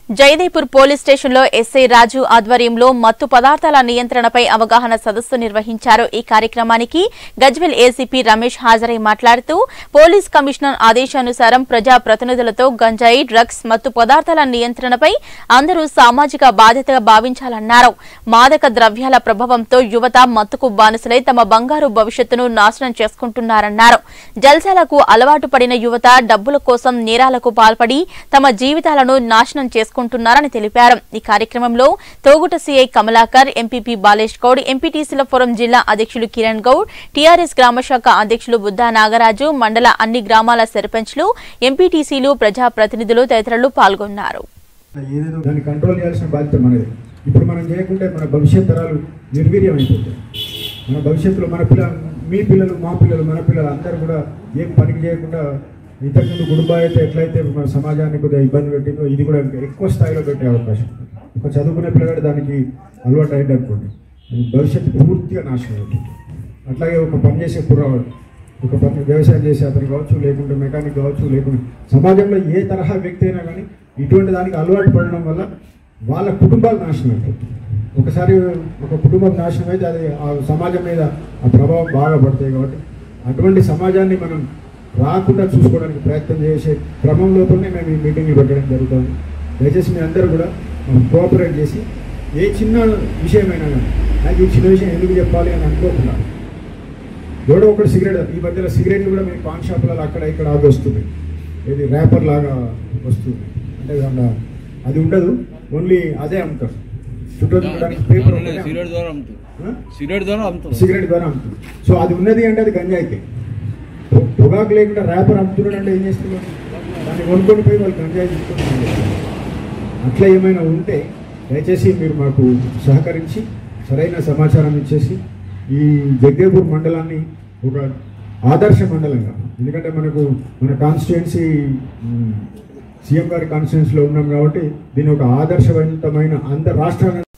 Jayadepur police స్టేషన్లో SI Raju ఆధ్వర్యంలో మత్తు పదార్థాల నియంత్రణపై అవగాహన సదస్సు నిర్వహించారు ఈ కార్యక్రమానికి గజ్వెల్ ఏసీపీ రమేష్ హాజరై మాట్లాడుతూ పోలీస్ కమిషనర్ ఆదేశానుసారం ప్రజా ప్రతినిధులతో గంజాయి డ్రగ్స్ మత్తు పదార్థాల నియంత్రణపై అందరూ సామాజిక బాధ్యతగా భావించాలన్నారు మాదక ద్రవ్యాల ప్రభావంతో యువత మత్తుకు బానిసలై తమ బంగారు భవిష్యత్తును నాశనం చేసుకుంటున్నారన్నారు జల్సాలకు అలవాటు పడిన యువత డబ్బుల కోసం నేరాలకు పాల్పడి తమ జీవితాలను నాశనం చేసుకుంటున్నారని తెలిపారు ఈ కార్యక్రమంలో తోగుట సీఐ కమలాకర్ ఎంపీపీ బాలేష్ గౌడ్ ఎంపీటీసీల ఫోరం జిల్లా అధ్యక్షులు కిరణ్ గౌడ్ టీఆర్ఎస్ గ్రామశాఖ అధ్యక్షులు బుద్ధా నాగరాజు మండల అన్ని గ్రామాల సర్పంచ్లు ఎంపీటీసీలు ప్రజాప్రతినిధులు తదితరులు పాల్గొన్నారు ఏదేదో దాన్ని కంట్రోల్ చేయాల్సిన బాధ్యత మనది ఇప్పుడు మనం చేయకుంటే మన భవిష్యత్ తరాలు నిర్వీర్యం అయిపోతాయి మన భవిష్యత్తులో మన పిల్ల మీ పిల్లలు మా పిల్లలు మన పిల్లలు అందరూ కూడా ఏం పనికి చేయకుండా ఇంతకుముందు గుడుబా అయితే ఎట్లయితే మన సమాజాన్ని కొద్దిగా ఇబ్బంది పెట్టిందో ఇది కూడా ఇంకా ఎక్కువ స్థాయిలో పెట్టే అవకాశం ఉంది. ఒక చదువుకునే పిల్లగాడు దానికి అలవాటు అయింది అనుకోండి భవిష్యత్తు పూర్తిగా నాశనం అవుతుంది అట్లాగే ఒక పని చేసే కుర్రవాడు ఒక పని వ్యవసాయం చేసే అతను కావచ్చు లేకుంటే మెకానిక్ కావచ్చు లేకుంటే సమాజంలో ఏ తరహా వ్యక్తి అయినా కానీ ఇటువంటి దానికి అలవాటు పడడం వల్ల వాళ్ళ కుటుంబాలు నాశనం అయిపోతుంది ఒకసారి ఒక కుటుంబం నాశనం అయితే అది ఆ సమాజం మీద ఆ ప్రభావం బాగా పడతాయి కాబట్టి అటువంటి సమాజాన్ని మనం రాకుండా చూసుకోవడానికి ప్రయత్నం చేసే క్రమం లోపలనే మేము ఈ మీటింగ్లు పెట్టడం జరుగుతుంది దయచేసి మీ అందరూ కూడా కోఆపరేట్ చేసి ఏ చిన్న విషయమైనా కానీ నాకు ఈ చిన్న విషయం ఎందుకు చెప్పాలి అని అనుకోకుండా ఎవడో ఒకటి సిగరెట్ ఈ మధ్యలో సిగరెట్లు కూడా మీకు పాన్ షాపులలో అక్కడ ఇక్కడ ఆగి వస్తుంది ఇది ర్యాపర్ లాగా వస్తుంది అంటే దాంట్లో అది ఉండదు ఓన్లీ అదే అమ్ముతారు చుట్టూ తిరగడానికి పేపర్ ఒకటే సిగరెట్ అమ్ముతారు. ద్వారా అమ్ముతారు ఆ? సిగరెట్ ద్వారా అమ్ముతారు సిగరెట్ ద్వారా అమ్ముతుంది సో అది ఉన్నది అంటే అది గంజాయికి పొ- పొగాకు లేకుండా ర్యాపర్ అమ్ముతున్నాడు అంటే ఏం చేస్తున్నారు దాన్ని కొనుక్కొని పోయి వాళ్ళు గంజాయి తీసుకొని తాగేస్తారు. అట్లా ఏమైనా ఉంటే దయచేసి మీరు మాకు సహకరించి సరైన సమాచారం ఇచ్చేసి ఈ జగ్గేపూర్ మండలాన్ని ఒక ఆదర్శ మండలంగా ఎందుకంటే మనకు మన కాన్స్టిట్యుయెన్సీ సీఎం గారి కాన్స్టిట్యుయెన్సీలో ఉన్నాం కాబట్టి దీన్ని ఒక ఆదర్శవంతమైన అంత రాష్ట్రాన్ని